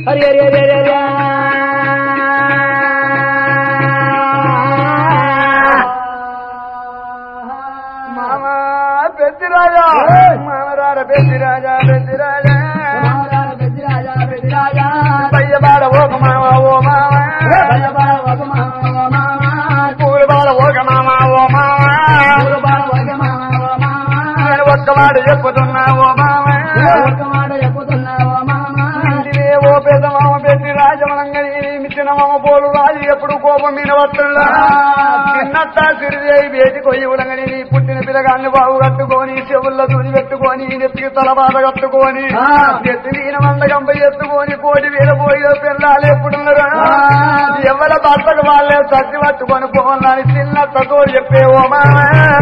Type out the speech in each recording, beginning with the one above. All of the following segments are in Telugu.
అరే అరే అరే అరే అరే మామ పెద్దిరాజా మామరార పెద్దిరాజా పెద్దిరాజా పయ్యబాడ ఓక మామ ఓ మామ పూల బాల ఓక మామ ఓ మామ నేను ఒక్క మాట చెప్పుతున్నా ఓ మామ ఇంటినే ఓ పెద్ద మామ పెద్ది రాజమనంగని మిచ్చిన మామ పోలు రాజు ఎప్పుడు కోపం మీద వస్తుందా చిన్నట్ట సిరిదేవి బేటి కొయ్యి ఉడంగని నీ పుట్టిన పిల్లగాన్ని బాగు కట్టుకొని చెవుల్లో తుని పెట్టుకొని నెత్తికి తల బాధ కట్టుకొని నెత్తి నీన మందగంప ఎత్తుకొని కోటి వేల పోయి పిల్లలు ఎప్పుడున్నారు ఎవరి భర్తకు వాళ్ళే సర్ది పట్టుకొని పోవాలని చిన్నట్టతో చెప్పే ఓ మామ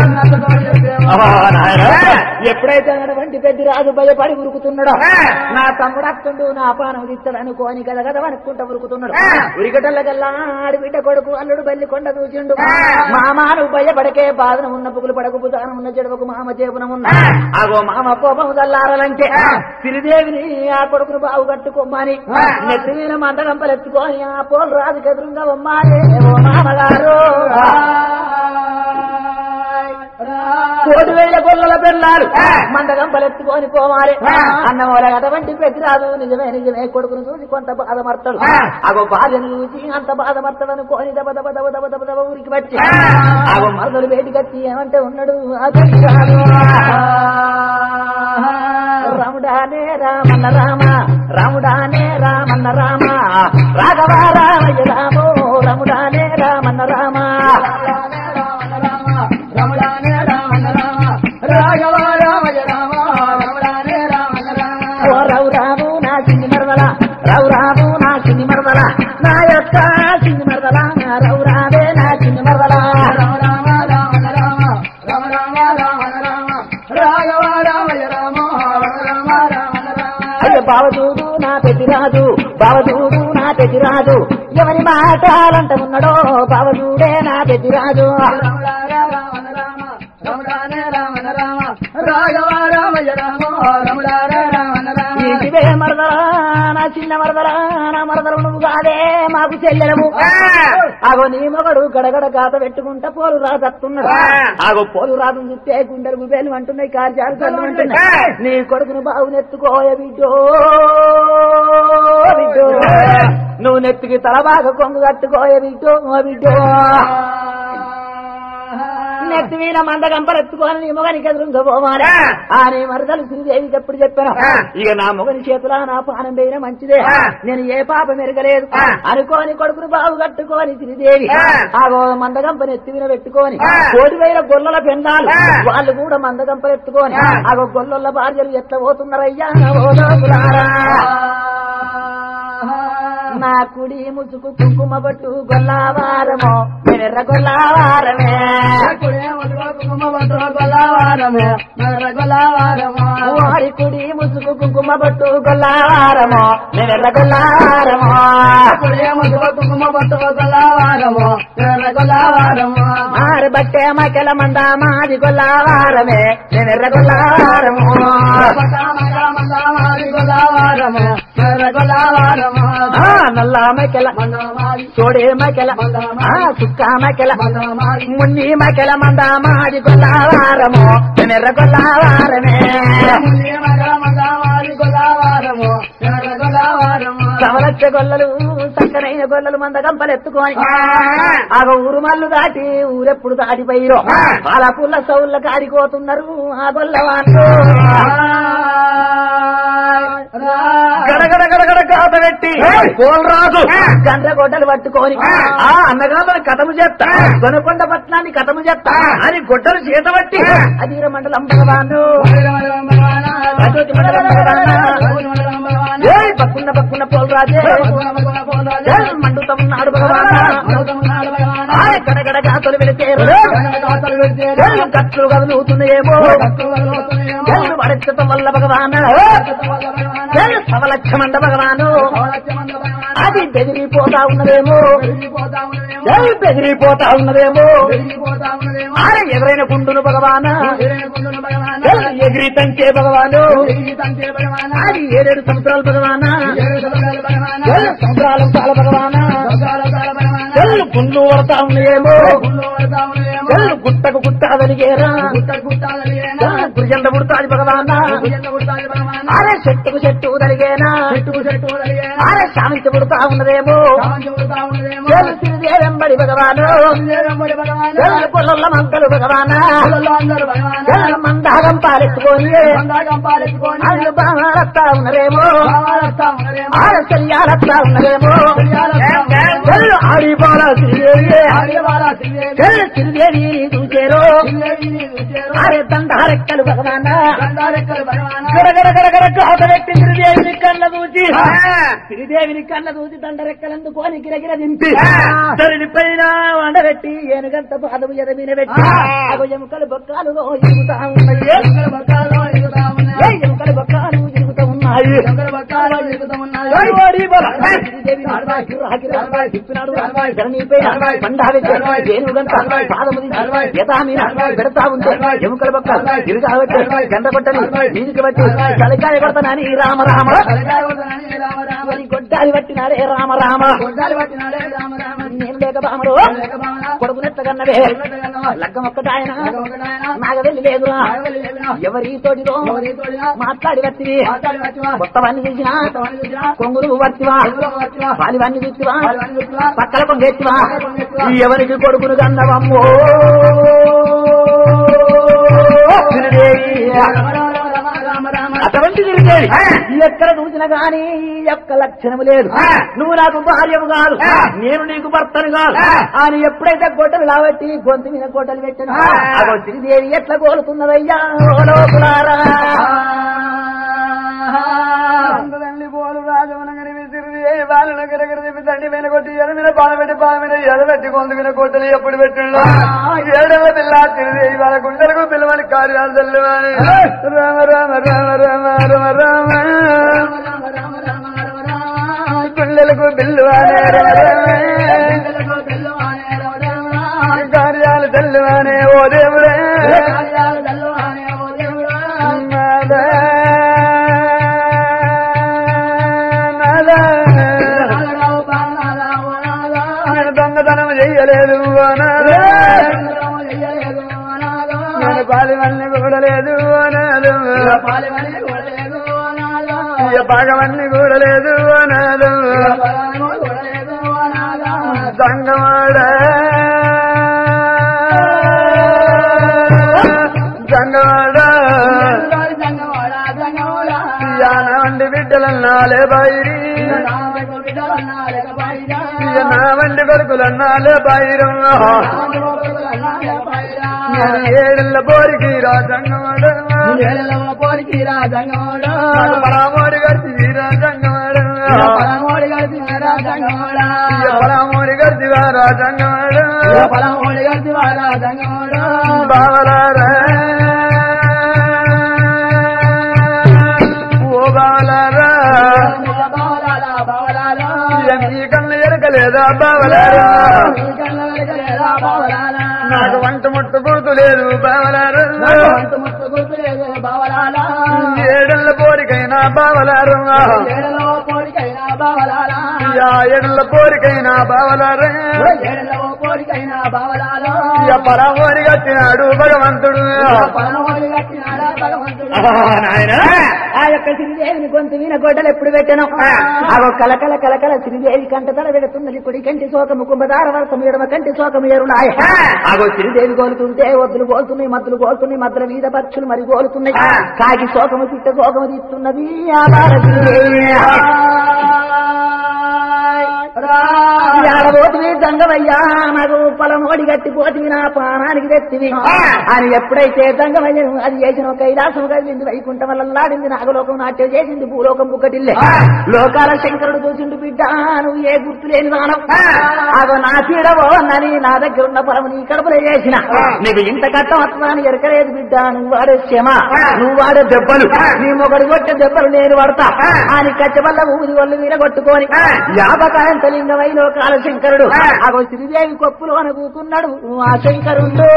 ఎప్పుడైతే అటువంటి పెద్ద రాజు భయపడి ఉరుకుతున్నాడో నా తమ్ముడు అత్తుండు నా పానం తీస్తాడు అనుకోని కదా కదా అనుకుంటా ఉరుకుతున్నాడు ఉరికటల్లకల్లా ఆడిబిడ్డ కొడుకు అల్లుడు బల్లి కొండ చూచిండు మామాను భయపడకే బాధన ఉన్న పుగులు పడకు బుధానం ఉన్న చెడవకు మామ చేపున ఉన్న అగో మామ కోపం చల్లారాలంటే సిరిదేవిని ఆ కొడుకును బావు కట్టుకోమని నెత్తి మీద మందగంపలెత్తుకొని ఆ పోలు రాజుకు ఎదురుగా బొమ్మాలి ఓ మామగారు కోటి వేల గొల్లల పెళ్ళారు మందగం పలెత్తుకొని పోవాలి అన్నమూల అటువంటి పెద్దిరాదు నిజమే నిజమే కొడుకును చూసి కొంత బాధపడతాడు అగో భార్యను చూసి అంత బాధపడతాడు అనుకోని దబ దబ దబ దబ దబ దబ ఊరికి వచ్చి అగో మరదలు వేటికచ్చి ఏమంటే ఉన్నాడు ఆ పెద్దిరాదు రాముడానే రామన్న రామ రాముడానే రామన్న రామ రాఘవ రామయ్య రామో రాముడానే రామన్న రామ ఓ రావు రాము నా చిన్ని మరదల రావు రాము నా చిన్ని మరదల నా యొక్క చిన్ని మరదల నా రావు రావే నా చిన్ని మరదల అయ్య బావదూడు నా పెద్దిరాజు బావదూడు నా పెద్దిరాజు ఎవరి మాటాలంట ఉన్నాడో బావదూడే నా పెద్దిరాజు ఇంటివే మరదలా నా చిన్న మరదలా నా మరదలు నువ్వు కాదే మాకు చెల్లెలము ఆగో నీ మొగడు గడగడ గాత పెట్టుకుంటా పోలు రాజత్తున్నాడు ఆగో పోలు రాజు చూస్తే గుండెలు గుబేలు అంటున్నాయి కార్యాలు చల్లు అంటున్నాయి నీ కొడుకును బావు నెత్తుకోయ బిడ్డో బిడ్డో నువ్వు నెత్తికి తల బాగా కొంగు కట్టుకోయ బిడ్డో ఓ బిడ్డో నెత్తి మీద మందగంపలు ఎత్తుకొని నీ మొగనికి ఎదురుగా పోవాలి ఆ నీ మరదలు శ్రీదేవికి ఎప్పుడు చెప్పాను ఇక నా మొగని చేతుల నా పానం పోయిన మంచిదే నేను ఏ పాప మెరగలేదు అనుకోని కొడుకును బావు కట్టుకోని శ్రీదేవి ఆగో మందగంపని ఎత్తి మీద పెట్టుకొని కోటి వేల గొల్లల పెండాలు వాళ్ళు కూడా మందగంపలు ఎత్తుకొని ఆగో గొల్లల భార్యలు ఎట్లా పోతున్నారయ్యా ఓ లోకులారా. నా కుడి ముసుకు కుంకుమ బట్టు గొల్లవారమో ఎర్ర గొల్లవారమే వారి కుడి ముసుకు కుంకుమ బట్టు గొల్లవారమో ఎర్ర గొల్లవారమో ఆరు బట్టే మకెల మంద మాది గొల్లవారమే ఎర్ర గొల్లవారమో ఆ నల్ల మకెల చోడే మకెల ఆ కుక్క మకెల మున్ని మకెల మంద మాది గొల్లవారమో ఎర్ర గొల్లవారమే సవలచ్చ గొల్లలు చక్కనైన గొల్లలు మంద గంపలు ఎత్తుకొని ఆగ ఊరు మల్లు దాటి ఊరెప్పుడు దాటిపోయిరో వాళ్ళ పుల్ల సౌళ్ళ కాడిపోతున్నారు ఆ గొల్ల వాళ్ళు గడగడ గడగడ గాత పెట్టి పోలరాజు గండ్ర గొడ్డలు పట్టుకొని ఆ అన్నగారు కథము చేస్తా కొనకొండ పట్నాన్ని కథము చేస్తా అని గొడ్డలు చేత పట్టి అధీర మండలం భగవాను అటువంటి మండలం భగవాను ఏయ్ పక్కున్న పక్కున్న పోలరాజే ఏయ్ మండుతా ఉన్నాడు భగవాన్ ఆయ్ గడగడ గాతలు వెళితే కట్లు కదులుతున్నాయేమో ఏయ్ పడచ్చటం వల్ల భగవాన్ ఏయ్ సవలక్షమండ భగవాను అది బెదిరిపోతా ఉన్నదేమో పెరిగిపోతా ఉన్నదేమో ఏయ్, బెదిరిపోతా ఉన్నదేమో పెరిగిపోతా ఉన్నదేమో అరే ఎదురైన కుండును భగవానా ఎదురైనకుండును భగవానా, ఏయ్, ఎగిరి తంచే భగవాను ఎగిరి తంతే భగవానా, అది ఏడేడు సంవత్సరాలు భగవానా ఏడు సముద్రాలు భగవానా, ఏయ్, సంవత్సరాలు చాలా భగవానా సముద్రాల తాళ భగవానా, ఏయ్, గుండు పడతా ఉన్నాయేమో గుళ్ళు పడతా ఉన్నదేమో, ఏయ్, గుట్టకు గుట్ట వెలిగేరా గుట్ట గుట్టాలు కలిగేనా, ఏయ్, గురిజండ పుడతాది భగవానా భుజంగ గుట్టాలు భగవానా, అరే చెట్టుకు చెట్టు తలిగేనా చెట్టుకు చెట్టు కలిగేనా, అరే శాంతి పుడతా ఉన్నదేమో కాంతి పుడతా ఉన్నదేమో, ఏయ్, తిరిగేరంబడి భగవాను తిరువేరంబడి భగవానా, ఏయ్, పొలల్ల మంకలు భగవానా పొలంలో అందరూ భగవానా, ఏయ్, మందారం పాలెత్తుకొని బంగారం పాలెత్తుకొని, వాళ్ళు బాగా ఉన్నరేమో కావాలస్తా ఉన్నదేమో, ఆడశల్యాలత్తా ఉన్నరేమో శల్యాలత్తా ఉన్నదేమో, చెల్లు ఆడిపోల శ్రీదేవి ఆర్యవాల శ్రీదేవి, చెల్లు శ్రీదేవి చూసేరు శ్రీదేవిని చూచేరు, ఆరే దండారెక్కలు భగవాన దండారెక్కలు భగవానా, గడగడ గడగడ కాత పెట్టి శ్రీదేవిని కళ్ళ చూచి శ్రీదేవిని కళ్ళ చూచి దండరెక్కలందుకొని గిరగిర దింపి తరిని పైన వండబెట్టి ఏనుగంత పాదము ఎదమీన పెట్టి అగో ఎముకలు బొక్కాలు ఇరుగుతా ఉన్నాయి దొంగల బక్కాలో ఎగుతా ఏ ఉన్నాయి, ఎముకలు బొక్కాలు ఇరుగుతా ఉన్నాయి దొంగల బక్కాలో ఎగుతా ఉన్నాయి, ఓడి ఓడి బల. శ్రీదేవి నాడుబాయ్, కిర్రాకి రాడుబాయ్, తిప్పినాడు రాడుబాయ్, ధరణిపై రాడుబాయ్, బండావి రాడుబాయ్, ఏనుగంత పాదము దించి, యథామీన పెడతా ఉంటే ఎముకల బొక్క తిరిగా బట్టి గంట కొట్టని వీధికి బట్టి తలకాయ కొడతానని రామ రామ తలకాయ కొడతానని రామ రామ, మరి గొడ్డాలి పట్టినాడే రామ రామ గొడ్డాలు పట్టినాడే రామ రామ, నేను లేక బామరు లేక భావన, కొడుకునెత్త కన్నవే కొడుకునెత్తగన్నవా, లగ్గం ఒక్కటాయన ఒకనాయన, నాకు వెళ్ళి లేదురా నాగవల్లి లేపినా, ఎవరి తోటిలో ఎవరి తోడినా, మాట్లాడి వత్తివి మాట్లాడి వచ్చివా, కొత్తవన్నీ చూసినా కొత్తవాడిని చూసినా, కొంగురు వత్తివా అందులో వచ్చివా, వాలివన్నీ చూసివా వాళ్ళని చూసివా, పక్కల కొంగెత్తివా పక్కల కొంగెత్తివా. ఎవరికి కొడుకును కన్నవమ్మో తిరుదేవి. రామ రామ రామ రామ రామ, అటువంటి తిరిగేది ఎక్కడ చూసినా గాని ఈ యొక్క లక్షణము లేదు నువ్వు నాకు భార్యము కాదు నేను నీకు భర్తను కాదు అని ఎప్పుడైతే గొడ్డలు లాబట్టి గొంతు మీద గొడ్డలు పెట్టాను అగో శ్రీదేవి ఎట్లా కోలుతున్నదయ్యా ఓ లోపులారా అందదండి పోలు రాజవనగని విసిరి ఏ బాలను గిరగిర తిప్పి తండ్రి మీద కొట్టి ఎడ మీద పాల పెట్టి పాల మీద ఎడ పెట్టి కొంత మీద కొట్టలు ఎప్పుడు పెట్టిండు ఏడవ పిల్ల తిరిగి వాళ్ళ గుండెలకు పిల్లవని కార్యాలు తెల్లవాని రామ రామ రామ రామ రామ రామ గుండెలకు బిల్లువానే కార్యాలు తెల్లవానే ఓ దేవుడే నాదా, నాదా. నేను దొంగతనం చెయ్యలేదు అనాదు నేను పాలివన్నీ కూడలేదు అనాదు ఇక పాగవన్నీ కూడలేదు అనాదు సంగమాడ సంగమాడ యాన వంటి బిడ్డలన్నాలే బైరి ఇక నా వంటి కొడుకులన్నాలే బైరం నేను ఏడళ్ళ పోరికి రా సంగమాడ పోరికి రాజంగోడా పరామోడి గడిచి రా సంగమాడ పరమోడి కలిసి రాజంగోడా పరామోడి గడిచి రా సంగమాడ పరమోడి కలిసి రాజంగోడా బావలారా ఓ బావలారా బావలాలా బావలాలా ఈ కళ్ళు ఎరకలేదా బావలారా కళ్ళ బావలాలా నాకు వంట ముట్టు గుర్తు లేదు బావలారా అంత ముట్టు గుర్తులేదు బావలాలా ఏడళ్ళ పోరికైనా బావలారా ఏడలో పోలికైనా బావలాలా యా ఏడళ్ళ పోరికైనా బావలారా ఏడలో పోలికైనా బావలాలా ఇక పరామోడి కట్టినాడు భగవంతుడు పరమోడి కట్టినాడా భగవంతుడు ఆ యొక్క శ్రీదేవిని గొంతు మీద గొడ్డలు ఎప్పుడు పెట్టాను అగో కలకల కలకల శ్రీదేవి కంట తల పెడుతున్నది కుడి కంటి శోకము కుంభదార వర్షం ఎడమ కంటి శోకము ఎరులాయ అగో శ్రీదేవి గోలుతుంటే వద్దులు గోలుతున్నాయి మద్దులు గోలుతున్నాయి మద్దుల మీద పక్షులు మరి గోలుతున్నాయి కాకి శోకము చిట్ట శోకము తీస్తున్నది ఆ బాల శ్రీదేవి ఆడబోతుంది దంగమయ్యా నాకు పొలమోడి గట్టిపోతివి నా ప్రాణానికి తెచ్చివి అని ఎప్పుడైతే దంగమయ్యను అది చేసిన కైలాసం కదిలింది వైకుంఠం వల్ల లాడింది నాగలోకం నాట్యం చేసింది భూలోకం బుక్కటిల్లే లోకాల శంకరుడు చూసిండు బిడ్డ నువ్వు ఏ గుర్తు లేని దానం అదో నా చీడవో నని నా దగ్గర ఉన్న పొలం నీ కడుపులో చేసిన నీకు ఇంత కట్టం వస్తుందని ఎరకలేదు బిడ్డ నువ్వు వాడే క్షమ నువ్వు వాడే దెబ్బలు నీ మొగడు కొట్టే దెబ్బలు నేను పడతా అని కచ్చబల్ల ఊది ఒళ్ళు వీర కొట్టుకొని యాపకాయం తలింగమై లోకాల శంకరుడు అగో శ్రీదేవి కొప్పులు అని కూకున్నాడు ఆ శంకరుడు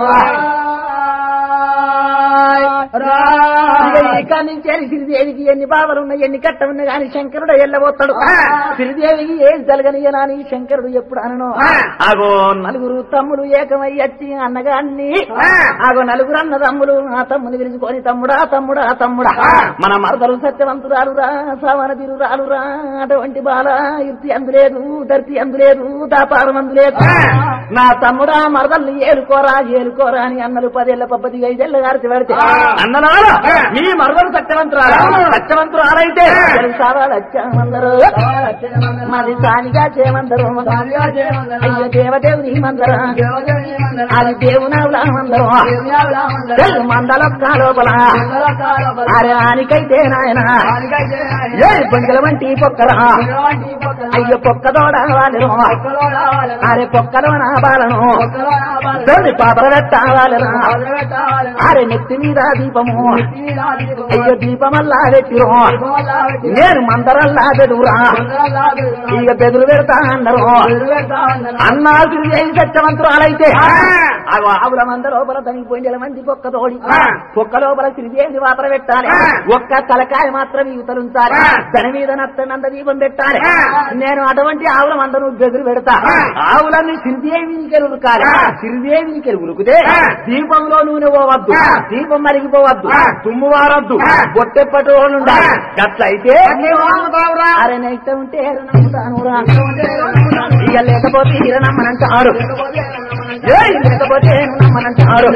ఇక నుంచి శ్రీదేవికి ఎన్ని బావలు ఉన్నాయి ఎన్ని కట్ట ఉన్నాయి కానీ శంకరుడు ఎల్లబోతాడు శ్రీదేవికి ఏం జరగనియనాని శంకరుడు ఎప్పుడు అనను అగో నలుగురు తమ్ముడు ఏకమై వచ్చి అన్నగాన్ని అగో నలుగురు అన్న తమ్ముడు ఆ తమ్ముని పిలుచుకొని తమ్ముడా తమ్ముడా తమ్ముడా మన మరదలు సత్యవంతురాలురా సావన తిరురాలురా అటువంటి బాల ఇర్తి అందులేదు ధర్తి అందులేదు దాపారం అందులేదు నా తమ్ముడా మరదల్ని ఏలుకోరా ఏలుకోరా అని అన్నలు పదేళ్ల పబ్బతి ఐదేళ్ల గారికి పెడితే అన్నలారా మీ మరదలు సత్యవంతురాలు సత్యవంతురాలైతే సావాలు వచ్చామందరూ మాది సానిగా చేయమందరు అయ్యో దేవదేవుని మందరం అది దేవునావులా మందరం తెల్లు మందలొక్క లోపల అరే ఆనికైతే నాయన ఏ బంగల వంటి పొక్కరా అయ్యో పొక్కదోడ వాళ్ళను అరే పొక్కలో నా బాలను తొలి పాపల పెట్టావాలనా అరే నెత్తి మీద దీపము అయ్యో దీపమల్లా పెట్టిరు నేను మందరల్లా బెదురా ఇక బెదురు పెడతా అన్నారు అన్నాల్సి ఏం సత్యవంతురాలైతే అగో ఆవుల మంద లోపల తనిగిపోయిన మంది పొక్క తోడి పొక్క లోపల శ్రీదేవి వాపర పెట్టాలి ఒక్క తలకాయ మాత్రం యువతలుంచాలి దాని మీద నత్త నంద దీపం పెట్టాలి నేను అటువంటి ఆవుల మంద నువ్వు బెదురు పెడతా ఆవులన్నీ శ్రీదేవినికి ఉరకాలి శ్రీదేవినికి ఉరుకుతే దీపంలో నూనె పోవద్దు దీపం మరిగిపోవద్దు తుమ్ము వారద్దు బొట్టెప్పటి వాళ్ళు ఉండాలి అట్లయితే అరే నెక్స్ట్ ఉంటే నమ్ముతాను రా. ఇక లేకపోతే ఈర నమ్మనంటారు ఏయ్, లేకపోతే నేను నమ్మనంటారు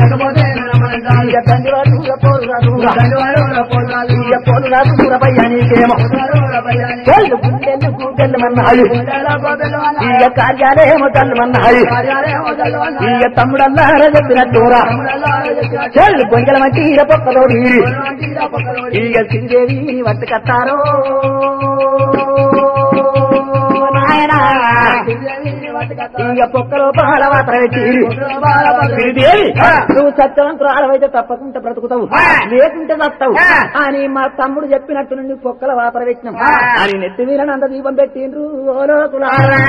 ఇక తండ్రి వాడు దూర పోరు రా దూర. ఇక పోరు రా దూరపై నీకేమో చెల్లు గుండెలు గుండెలు ఇక కార్యాలయమో తల్లుమన్నాయి ఇక తమ్ముడన్నారా చెప్పినట్టురా చెల్లు గొంగల మంచి ఈర పొక్కలో వీరి ఇక శ్రీదేవి పట్టుకత్తారో నాయనా ఇక పొక్కలో పాల మాత్రం పెట్టి శ్రీదేవి నువ్వు సత్యవంతులు ఆడవైతే తప్పకుండా బ్రతుకుతావు లేకుంటే చస్తావు అని మా తమ్ముడు చెప్పినట్టు నుండి పొక్కల వాపర పెట్టినాం అని నెత్తి వీరని అంత దీపం పెట్టిండ్రు ఓ లోకులారా.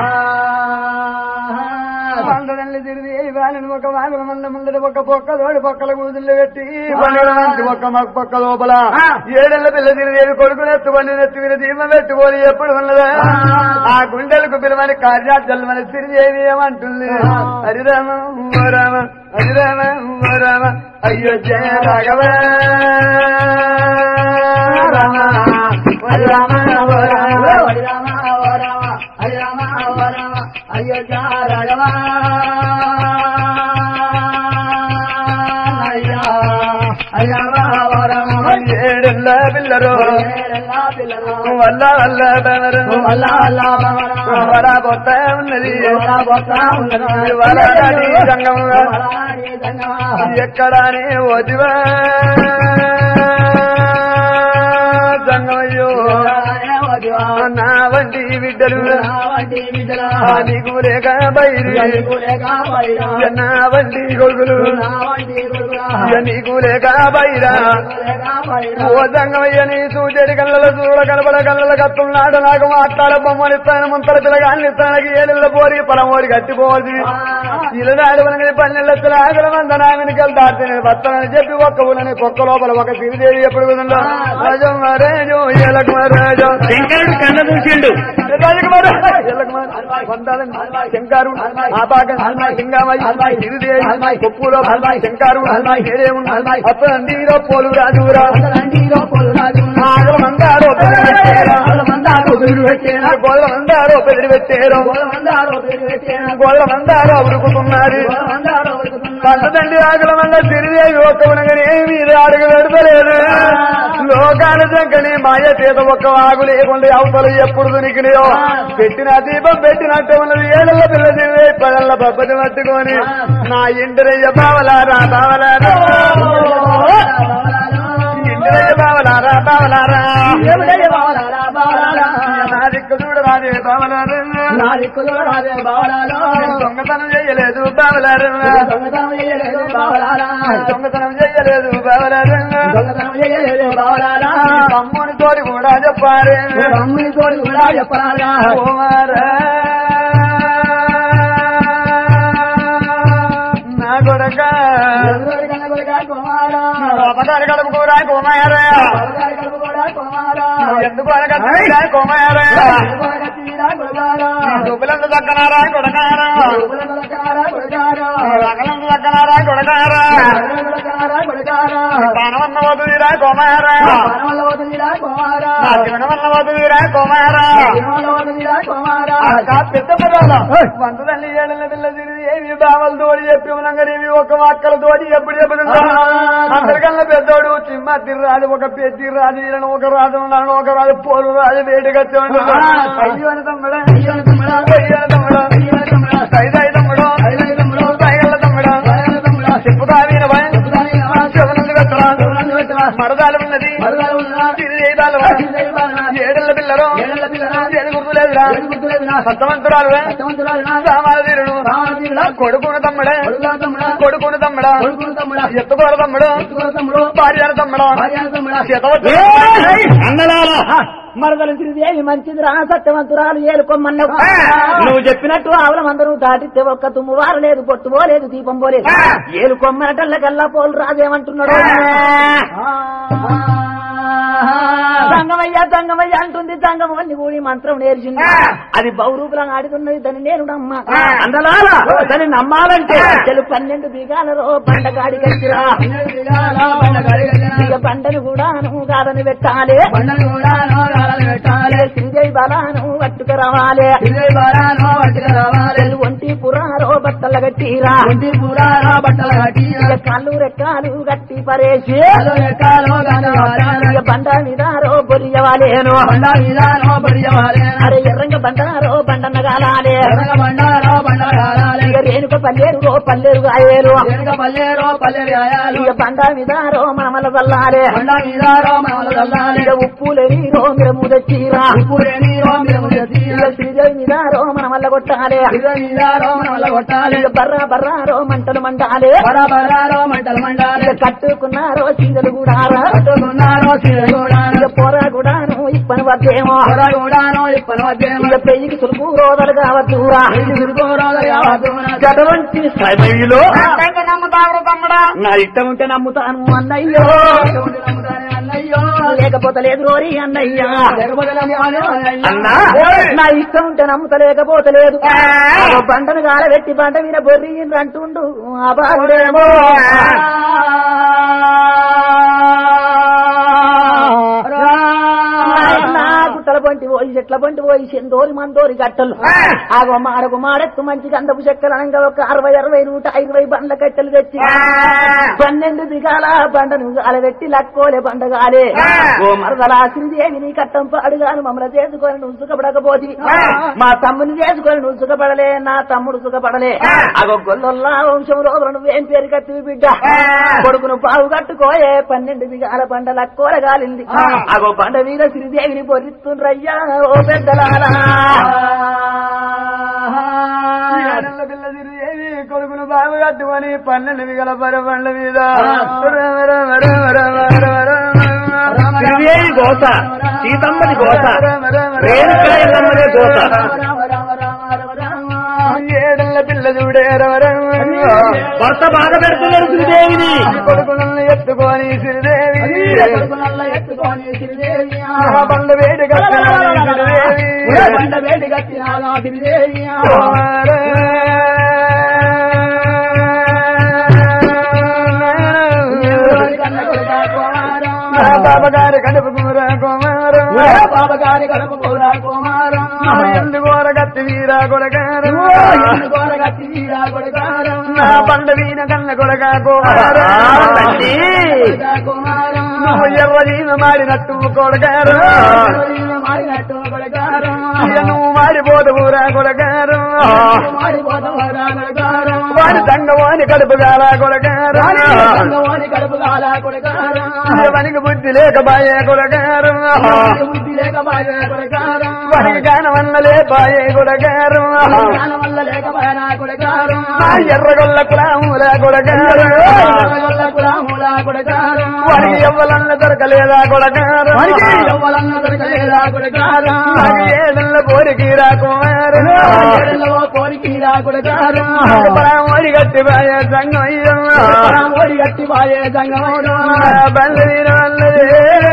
మండలంలో తిరిగి వాళ్ళని ఒక వాగుల మంద ముందర ఒక పొక్క తోడి పొక్కల కూతుళ్ళు పెట్టి బండిల మంచి ఒక్క మగ పొక్క లోపల ఏడెళ్ళ పిల్ల తిరిగి కొడుకులు ఎత్తుకొని నెత్తి మీద దీపం పెట్టుకొని ఎప్పుడు ఉన్నదా ఆ గుండెలకు పిలవని కార్యాచల్మని తిరిగేవి ఏమంటుంది హరిరామ ఓ రామ హరిరామ ఓ రామ అయ్యో జయ రాఘవ రామ హరి రామ ఓ రామ ఏడెళ్ళ పిల్లరు వల్ల వల్ల బెవరు వల బొత్త ఉన్నది వల నది రంగంలో ఎక్కడానే వదివా సంగమయ్యో నా వంటి బిడ్డలు ఆ నీకు లేక బయలు నా వంటి కొడుకులు ఇక నీకు లేక బైరా ఓ సంగమయ్య నీ సూచడి కళ్ళలో చూడ కనపడ కళ్ళ కత్తున్నాడు నాకు మాట్లాడ బొమ్మలు ఇస్తాను ముంతల పిల్లగాన్ని ఇస్తానికి ఏళ్ళ పోరి పొలమోరి కట్టిపోవాలి ఇలనాడు వనగని పన్నెళ్ళ ఆగల మంద నా వెనుకలు దాటి నేను వస్తానని చెప్పి ఒక్క ఊలని కుక్క లోపల ఒక శ్రీదేవి ఎప్పుడు కుదండో రాజం మహారాజు ఏలకు మహారాజు శంకరుడు కన్న చూసిండు శంకారు ఆపాకం సింగామయ్య గిరిదేవి కొప్పులో శంకారు ఏరేము అప్పందీరో పోలు రాజురా ఆగల మందారో బెదిరి పెట్టేరా గోదల మందారో బెదిరి పెట్టేరు గోదల మందారో ఉరుకుతున్నారు కంటదండి ఆగల మంద తిరిగేవి ఒక్క ఉనగని మీద అడుగు పెడతలేదు లోకాల జంకని మాయ చేత ఒక్క వాగు లేకుండా అవతలు ఎప్పుడు దొరికినాయో పెట్టిన దీపం పెట్టినట్టు ఉన్నది ఏళ్ళ పిల్ల దివే పదళ్ళ పబ్బతి పట్టుకొని నా ఇంటిరయ్య బావలారా బావలారా ఇంటిరయ్య బావలారా బావలారా దేవుడయ్య బావలారా బావలారా నా దిక్కు చూడరాదే బావలారా నా దిక్కులో రాజే బావలాలో దొంగతనం చేయలేదు బావలారా దొంగతనం చేయలేదు బావలారా దొంగతనం చేయలేదు బావలారా దొంగతనం చేయలేదు బావలారా తమ్ముని తోడి కూడా చెప్పారే అమ్ముని తోడు కూడా చెప్పరాదా కుమారా నా కొడక ఎవరి కన్న కొడుకా కుమారా అపకారి కడుపు కూర కుమారా ఎవరి కడుపు కూడా కుమారా ఎందుకు అనగా కుమారా ఎవరి కత్తిరా కొడుకారా దుబ్బులందు దక్కనారా కొడకారా ఎవరి కొడుకారా కొడుకారా రగలందు దక్కనారా కొడకారా ఎవరి కొడుకారా కొడుకారా పానవన్న వదుదిరా కుమారా వనవల్ల వదిలిరా కుమారా జీవనవన్న వదుదిరా కుమారా వనవల్ల వదిలిరా కుమారా పెద్ద పదాలు వంద తల్లి ఏళ్ళ పిల్ల తిరిగి ఏమి బావలు తోడి చెప్పి ఉన్నంగడేవి ఒక మక్కల తోడి ఎప్పుడు చెప్పుతుందా అందరికన్నా పెద్దోడు చిమ్మ తిర్రాదు ఒక పెద్ది రాదు ఈయన ఒక రాదు నన్ను ఒక రాదు పోలు రాదు వేడిగా అయ్యో అని తమ్ముడా అయ్యో తమ్ముడా అయ్యో అని తమ్ముడా అయ్యో తమ్ముడా సైదాయి తమ్ముడు అయ్యో తమ్ముడా సైగల తమ్ముడా అయ్యో తమ్ముడా చెప్పుతా వీనవా చెప్పుదాని నవా శివనందు పెట్టరా చెవులను పెట్టరా మరదాలు ఉన్నది మరుగాలు ఉన్నదా తిరిగేదాలు ఏడళ్ళ పిల్లలు ఏడల పిల్లరా ఏడు గుర్తులేదురా ఏడు గుర్తులేదు నా సత్తమంతురాలు సత్యవంతురాలు నా సామాల తీరుడు రామతీరుడా కొడుకును తమ్ముడే కొడుకులా తమ్ముడా కొడుకును తమ్ముడా కొడుకులు తమ్ముడా ఎత్తుకోర తమ్ముడు ఎత్తుకుల తమ్ముడు భార్య తమ్ముడా భార్య తమ్ముడా చేతవచ్చు మరదలు తిరిగి మంచిది రా సత్యవంతురాలు ఏలుకోమన్నావు నువ్వు చెప్పినట్టు ఆవులం అందరూ దాటితే ఒక్క తుమ్ము వారలేదు పొట్టు పోలేదు దీపం పోలేదు ఏలుకొమ్మనటల్లకల్లా పోలు రాజేమంటున్నాడు సంగమయ్య సంగమయ్య అంటుంది సంగమని కూడి మంత్రం నేర్చింది అది బౌరూపులం ఆడుతున్నది దాన్ని నేను నమ్మ అందలాల దాన్ని నమ్మాలంటే చెలు పన్నెండు దిగాలలో పండగాడి కట్టిరా ఇక పంటను కూడా నువ్వు కాదని పెట్టాలి బండలు కూడా నోరాలను పెట్టాలి శ్రీజయ్ బలాను పట్టుకు రావాలి ఇరవై బారానో పట్టుకు రావాలి చెలు ఒంటి పురారో బట్టలు కట్టిరా ఒంటి పురాణో బట్టలు కట్టి ఇక కళ్ళు రెక్కాలు గట్టి పరేసి అదో ఎక్కాలో గాని వారాలు ఇక బండ మీదారో బొరియవాలేను బండ మీదానో పడియవాలి అరే ఎర్రంగ బండారో బండన్న గాలాలే ఎనక బండారో బండ కాలాలి ఇక రేణుక పల్లేరు పల్లేరు గాయేరు వెనక పల్లెరో పల్లెలు గాయాలు ఇక బండ మీదారో మనమల చల్లాలే బండ మీదారో మనవలు చల్లాలి ఇక ఉప్పులేని రోమిరము తెచ్చిరా ఉప్పుడే నీరో మేము చేసి ఇక శ్రీజయ్ మీదారో మనమల్ల కొట్టాలే ఇరవై మీదారో మనవల కొట్టాలి ఇక బర్రా బర్రారో మంటలు మంటాలే బరా బరారో మంటలు మండాలి ఇక కట్టుకున్నారో చీరలు కూడా కట్టుకున్నారో సీరగూడాను ఇక పొర కూడాను ఇప్పని వద్దేమో పొరగూడానో ఇప్పని వద్దేమో ఇక పెయ్యికి సులుపు రోజులు కావద్దురా అటువంటి సమయంలో నమ్ముతావు తమ్ముడా నా ఇష్టం ఉంటే నమ్ముతాను అన్నయ్యో అన్నయ్యో లేకపోతే లేదు రోరి అన్నయ్యా లేకపోతే అన్నా నా ఇష్టం ఉంటే నమ్ముతలేకపోతే లేదు అగో బండను గాలబెట్టి బండ మీద బొర్రి అంటుండు ఆ బాగుడేమో నా గుట్టల పొంటి పోయి చెట్ల పొంటి పోయి సెందోరి మందోరి గట్టలు ఆగో మాడకు మాడెత్తు మంచి గంధపు చెక్కలు అనగా ఒక అరవై అరవై నూట ఇరవై బండ్ల కట్టెలు తెచ్చి పన్నెండు దిగాల బండను గాలబెట్టి లక్కోలే బండగాలే ఓ మరదలా శ్రీదేవి నీ కట్టం పాడుగాను మమ్మల్ని చేసుకొని నువ్వు సుఖపడకపోతే మా తమ్ముని చేసుకొని నువ్వు సుఖపడలే నా తమ్ముడు సుఖపడలే అగో గొల్లొల్లా వంశంలో నువ్వేం పేరు కత్తివి బిడ్డ కొడుకును పావు కట్టుకోయే పన్నెండు దిగాల బండ లక్కోల గాలింది అగో బండ మీద శ్రీదేవిని పొరిస్తుండ్రయ్యా ఓ పెద్దలారా ఏడళ్ళ పిల్ల తిరిగి ఏమి కొడుకును బాబు కట్టుకొని పన్నెండు మిగల పరబండ్ల మీద రామ రామ రామ రామ రామ రామ శ్రీదేవి గోత సీతమ్మది గోత రేణుకా ఎల్లమ్మదే గోత ఏడళ్ళ పిల్ల చూడే రమ రామ భర్త బాధ పెడుతున్నారు శ్రీదేవిని కొడుకులను ఎత్తుకొని శ్రీదేవి ఎత్తుకొని శ్రీదేవి ఆ బండ్ల వేడి కట్టుకొని శ్రీదేవి బండ వేడి కట్టినాగా శ్రీదేవి కన్న కొడుక కుమారం బాబగారి కడుపు కూర కుమారం బాబగారి కడుపు కూర కుమారం ఎందుకోర గత్తి వీరా కొడగారు గోర కట్టి వీరా కొడుకారం నా బండ వీన కన్న కొడగా కుమారం తల్లి కుమారం నువ్వు ఎర్రజీవ మాడినట్టు కొడగారు మారినట్టు కొడగారు ఇక నువ్వు మాడిపోదువురా కొడగారు మాడిపోతారా కొడగారు వాడి తంగవాని కడుపు గాల కొడగారు రంగవాణి కడుపు కాల కొడగారు వానికి బుద్ధి లేక బాయే కొడగారు బుద్ధి లేక బాగా కొడగారు వానికి గాన వల్లలే బాయే కొడగారు జ్ఞానం వల్ల లేక బాగా కొడగారు ఆ ఎర్రగొల్ల కులాముల కొడగారు కులాములా కొడగారు వారికి ఎవ్వలన్న దొరకలేదా కొడగారు ఎవ్వలన్న దొరకలేదా కొడగారు వారికి ఏడల్ల పోరికి రాకుమారు కోరికీరా కొడగారు పరామోడి గట్టి బాయే సంగయ్య ఓడి గట్టి బాయే సంగమౌడు బందీన వల్లదే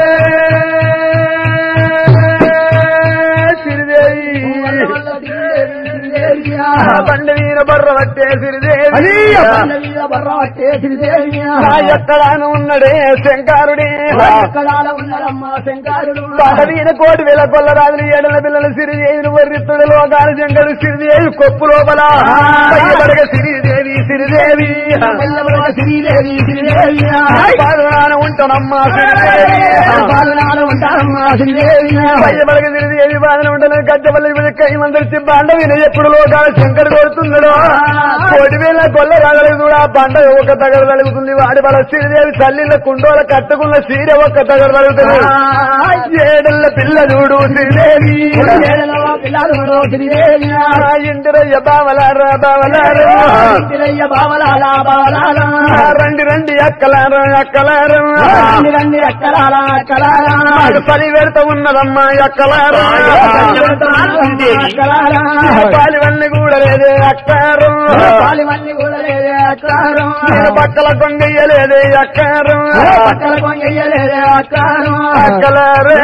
సిరిదేవి బండ వీర బర్ర పట్టే సిరిదేవి బర్రవట్టే శ్రీదేవియా ఆ ఎక్కడాను ఉన్నడే శంకరుడే ఎక్కడాల ఉన్నారమ్మ శంకరుడు వీణ కోటి వేల కొల్లరాజులు ఏడల పిల్లలు సిరిదేవిని వర్రిత్తుడు లోకాల శంకరు సిరిదేవి కొప్పు లోపల పయ్యబడగ సిరిదేవి సిరిదేవి పిల్లవరవ శ్రీదేవి శ్రీదేవియా పాదనాన ఉంటానమ్మా సిరిదేవి పాలనాలు ఉంటారమ్మ శ్రీదేవియా పయ్యబడగ సిరిదేవి బాధన ఉండను గద్దెపల్లి కై మందరిచి బండ విన ఎప్పుడు లోకాల శంకరు కోరుతున్నాడు కోటి వేల కొల్ల రాగలేదు కూడా పంట ఒక తగడ తలుగుతుంది వాడి వాళ్ళ శ్రీదేవి తల్లిల కుండోల కట్టుకున్న సీర ఒక్క తగడ తలుగుతుంది ఏడల్ల పిల్ల చూడు శ్రీదేవి ఏడలో పిల్లలు శ్రీదేవియా ఆ ఇంటిరయ్య బావలారా బావలారా ఇంటిరయ్య బావలాల బావలాల ఆ రండి రండి అక్కలారా అక్కలారా రండి రండి అక్కలాల అక్కలాల నాకు పని పెడతా ఉన్నదమ్మా అక్కలారా అక్కలాల పాలివన్నీ కూడా లేదే అక్కారు పాలిమల్లి కూడా లేదే అక్కారం నేను పక్కల కొంగయ్యలేదే అక్కారు పక్కల కొంగయ్యలేదే అక్కారం అక్కలారే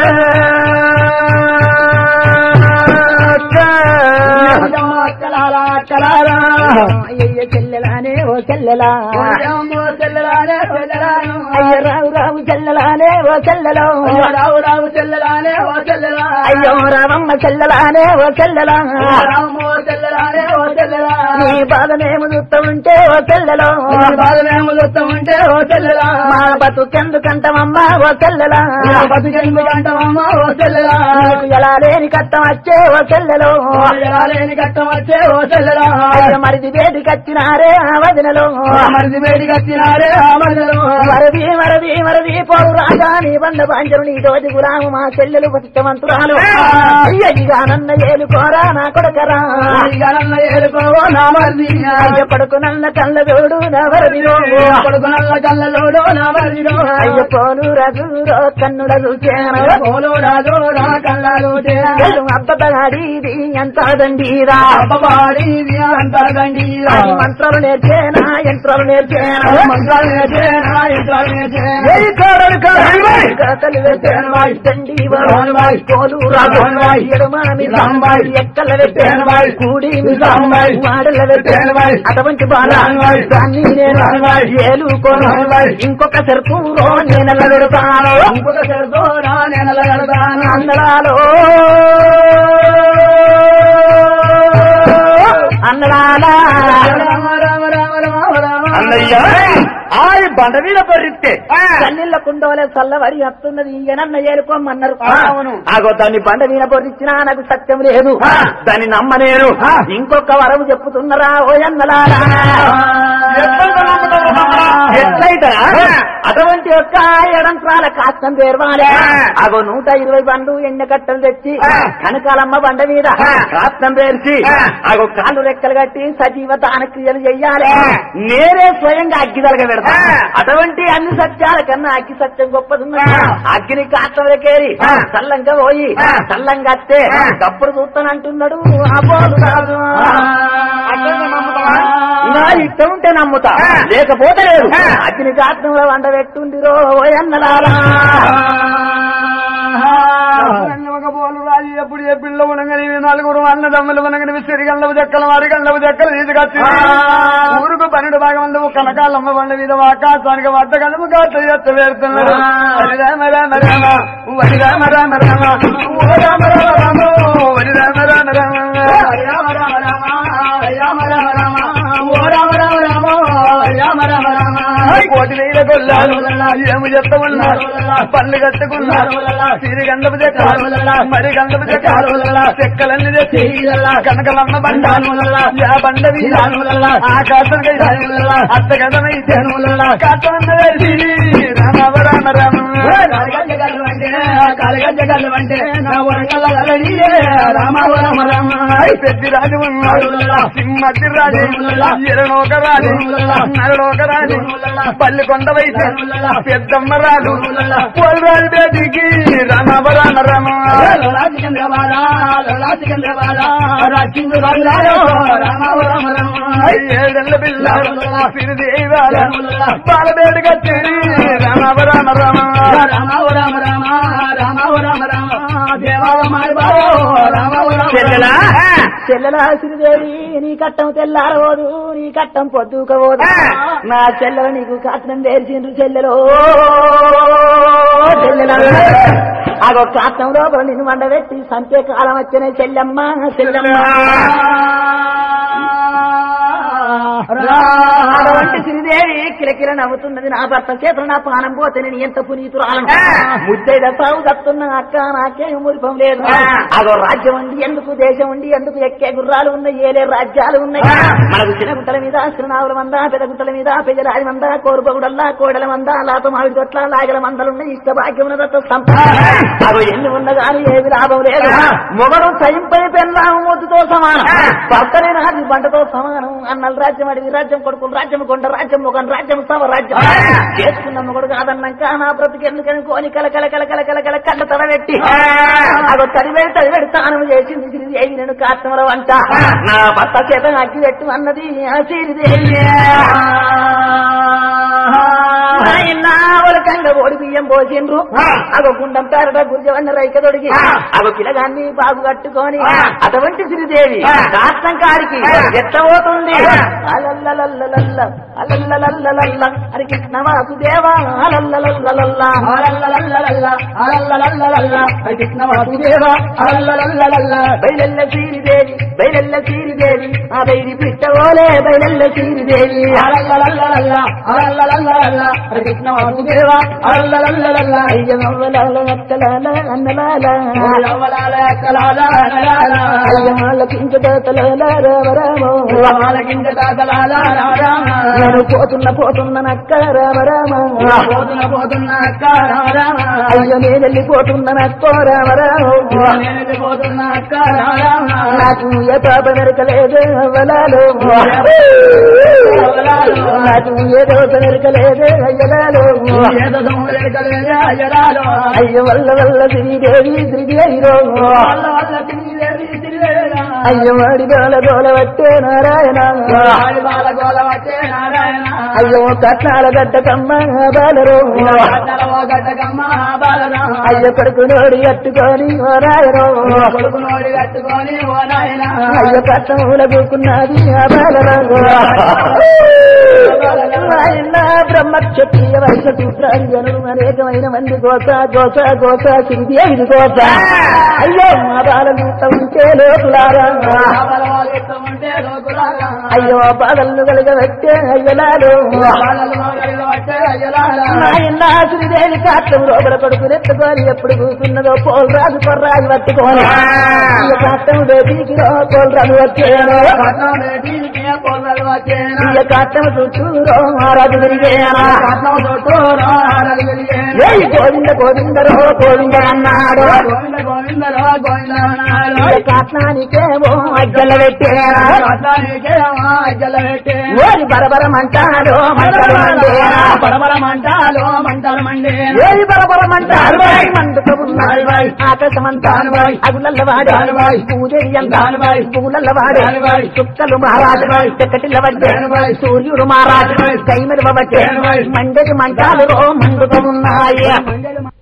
అక్క. అక్కలాల అక్కలాల అయ్యయ్య చెల్లెలానే ఓ చెల్లెలా ఓ చెల్లెలానే చెల్లెలాను అయ్య రావు రావు చెల్లెలానే ఓ చెల్లెలో రావు రావు చెల్లెలానే ఓ చెల్లెలా అయ్యో రావమ్మ చెల్లెలానే ఓ చెల్లెలా రాము ఓ చెల్లెలానే ఓ చెల్లెలా నీ బాధనేము చూస్తూ ఉంటే ఓ చెల్లెలో బాధనేమో చూస్తూ ఉంటే ఓ చెల్లెలా మా బతుకెందుకంటమమ్మా ఓ చెల్లెలా బతుకెందుకు అంటావమ్మా ఓ చెల్లెలా నీకు ఎలా లేని కట్టం వచ్చే ఓ చెల్లెలో ఎలా లేని కట్టం వచ్చే ఓ చెల్లెలా అయ్య మరిది వేదికి వచ్చినారే ఆ వదినలో మరిది వేడికి వచ్చినారే ఆ మధ్యలో మరది మరది మరది పోరు రాజా నీ బండ బాంజరు నీ తోటి గులాము మా చెల్లెలు పసిష్టమంతురాలు అయ్యగా నన్న ఏలుకోరా నా కొడకరా గణన్న ఏలుకోవో నా మరిది అయ్య పడుకు నన్న కళ్ళ జోడు నా వరదిలో కొడుకునల్ల కళ్ళలోడో నా మరిదిలో అయ్య పోలు రజురో కన్నుల చూచాను పోలో రాజో నా కళ్ళలో అబ్బగాడిది ఎంత దండీరా అబ్బబాడి అంటారు గండి అని మంత్రాలు నేర్చేనా యంత్రాలు నేర్చేనా మంత్రాలు నేర్చేనా యంత్రాలు నేర్చేనా కాకలు వేసేను వాయి దండి వాయి కోలు రాజు ఎడమామి సాంబాయి ఎక్కల వేసేను వాయి కూడి సాంబాయి వాడల వేసేను వాయి అటువంటి బాల దాన్ని నేను ఏలుకోను ఇంకొక చెరుపు నేనెల పెడతాను ఇంకొక సరితో నా నెలల కడతాను అన్నడాలో అన్నడాలా రామ రామ రామ రామ రామ అన్నయ్య ఆ బండ మీద పరిస్తే చల్లిళ్ళ కుండోలే చల్లవరి వస్తున్నది ఈయనన్న ఏలుకోమన్నారు అవును. ఆగో దాన్ని బండ మీద పొరిచ్చినా నాకు సత్యం లేదు ఆ. దాన్ని నమ్మనేను ఆ. ఇంకొక వరం చెప్పుతున్నారా ఓ ఎన్నలారా ఎట్లయితే అటువంటి యొక్క ఎడంత్రాల కాస్తం పేర్వాలే ఆ. అగో నూట ఇరవై బండ్లు ఎన్నె కట్టలు తెచ్చి ఆ. కనకాలమ్మ బండ మీద ఆ. కాస్తం పేర్చి ఆ. అగో కాళ్ళు రెక్కలు కట్టి సజీవ దాన క్రియలు చెయ్యాలి ఆ. నేనే స్వయంగా అగ్గిదలగా పెడతా ఆ. అటువంటి అన్ని సత్యాల కన్నా అగ్గి సత్యం గొప్పది ఆ. అగ్గిని కాస్తలకేరి ఆ. చల్లంగా పోయి ఆ. చల్లంగా అత్తే ఆ. గప్పుడు చూస్తానంటున్నాడు అపోలు రాదు అట్లనే నమ్ముతావా? నా ఇష్టం ఉంటే నమ్ముతా ఆ. లేకపోతే లేదు ఆ. అగ్ని కాత్రంలో వంట పెట్టుండిరో ఓయన్నలారా ఒక పోలు రాజు ఎప్పుడు ఏ పిల్ల ఉనగని నలుగురు అన్నదమ్ములు ఉనగని విసిరి గల్లవు చెక్కలు వారి గల్లవు చెక్కలు తీసుకొచ్చి ఊరుకు పన్నెండు భాగం మంది కనకాలమ్మ బండ మీద ఆకాశానికి వద్ద కలము కాట్లు ఎత్త వేరుతున్నాడు హరి రామ రామ రామ వరి రామ రామ రామ ఓ రామ రామ రామ వరి రామ రామ రామ రామ రామ రామ రామ రామ రామ ఓ రామ రామ రామ రామ రామ రామ కోటి వేల గొల్లాలు ఏమి చెత్తమన్నారు పళ్ళు కట్టుకున్నారు సిరి గంధపు చెక్కాలు మరి గంధపు చెక్కాలు చెక్కలన్నీ తెచ్చి కనకలమ్మ బండాలు యా బండ వీరాలు ఆకాశం అత్తగదమైతే కాటమన్న రామ రామ రామ పెద్ది రాజు ఉన్నాడు సింహతి రాజు ఎరలోక రాజు నరలోక రాజు పల్లి కొండ వైద్య పెద్దమ్మ రాజు పోలరాజు బేటికి రామ రామ రామ ఏడెళ్ళ పిల్ల సిరిదేవాల బాలబేటగా రామ రామ రామ చెల్లెలా చెల్లెలా శ్రీదేవి నీ కట్టం తెల్లారవోదు నీ కట్టం పొద్దుకోవోదు నా చెల్లెల నీకు కట్నం తెరిచిండ్రు చెల్లెలో చెల్లెలా అగో కట్నం లోపల నిన్ను వండబెట్టి సంతే కాలం వచ్చిన చెల్లెమ్మ చెల్లెమ్మ అటువంటి శ్రీదేవి కిలకిల నవ్వుతున్నది నా భర్త చేతులు నా పానం పోతే నేను ఎంత పునీతురాలను ముద్దైద సాగు తప్పుతున్న అక్క నాకేం మురిపం లేదు అదో రాజ్యం ఉంది ఎందుకు దేశం ఉంది ఎందుకు ఎక్కే గుర్రాలు ఉన్నాయి ఏలే రాజ్యాలు ఉన్నాయి మనకు చిన్న గుట్టల మీద శ్రీనావుల మంద పెద్ద గుట్టల మీద పెద్దరాజి మంద కోరుబగుడల్లా కోడల మంద లాత మామిడి తొట్ల లాగల మందలున్నాయి ఇష్ట భాగ్యం అవి ఎన్ని ఉన్న కానీ ఏమి లాభం లేదు మొగడు సైంపై పెన్నాము మొద్దుతో సమానం భర్తనే నాది బండతో సమానం అన్నల రాజ్యం అడిగి రాజ్యం కొడుకులు రాజ్యం కొండ రాజ్యం ఒక రాజ్యం సమ రాజ్యం చేసుకున్న మొగడు కాదన్నాక నా బ్రతికి ఎందుకని కోని కల కల కల కల కల కల కళ్ళ తడబెట్టి అదో తడివేడి తడివేడి స్నానం చేసింది శ్రీదేవి నేను కాత్మల వంట నా భర్త చేత అగ్గి పెట్టు అన్నది ఆ శ్రీదేవి ఒలకంగా ఓడి బియ్యం పోసిండ్రు అగో గుండం పేరట గురిజవన్న రైక తొడిగి అగో పిలగాన్ని బాగు కట్టుకొని అటువంటి శ్రీదేవి రాష్ట్రం కాడికి ఎత్తబోతుంది అలల్లలల్లలల్ల అలల్లలల్లలల్ల హరి కృష్ణ వాసుదేవా అలల్లలల్లలల్ల బయలెల్ల శ్రీదేవి బయలెల్ల శ్రీదేవి ఆ బయలు పిట్టవోలే బయలెల్ల శ్రీదేవి అయ్య నవ్వలాల అక్కలాల అన్నలాల అయ్య వాళ్ళ కించదాతలాల రామ రామ నేను పోతున్న పోతున్న నక్క రామ రామ అయ్య నేను వెళ్ళిపోతున్న నక్కో రామ రామ నాకు ఏ పాప మెరకలేదు అవ్వలాలు నాకు ఏ దోశ మెరకలేదు అయ్యలాలు అయ్య వల్ల వల్ల శ్రీదేవి శ్రీదేవిరో అయ్య వాడి గోల గోల వట్టే నారాయణ అయ్యో కట్నాల గడ్డ కమ్మ బాలరు అయ్య కొడుకు నోడి కట్టుకొని నారాయణ అయ్య కట్టముల కూకున్నది ఆ బాలరాజు ఆయన బ్రహ్మక్షత్రియ వైశ సూత్రాలు అనేకమైన మంది గోస గోస గోస తిరిగి ఐదు గోస అయ్యో మా బాలలు ఉంటే లోకులారా అయ్యో బాధలను కలగబట్టే అయ్యలాలు నాయన శ్రీదేవి కాట్టం లోపల కొడుకు నెత్తుకొని ఎప్పుడు కూతున్నదో పోలరాజు కొర్రాజు పట్టుకొని ఈ కాట్టం బేటీకి పోలరాజు వచ్చేను ఈ కాట్టం చుట్టూ మహారాజు తిరిగేనా ఏయ్ గోవింద గోవిందరో గోవింద అన్నాడు ఈ కాట్నానికేమో అగ్గల పెట్టేనా ఓరి బరబరమంటాడు మంటలు మండేనా పరమరమంటాలో మంటలు మండే ఏది బరబరమంటారు మండుతూ ఉన్నాయి ఆకాశమంతాను అగులల్లవాడు పూజరి అంతాను పూలల్లవాడు చుక్కలు మహారాజు చెక్కటిల్ల వడ్డే సూర్యుడు మహారాజు కైమరి బట్టే మండలి మంటాలు మండుతూ ఉన్నాయి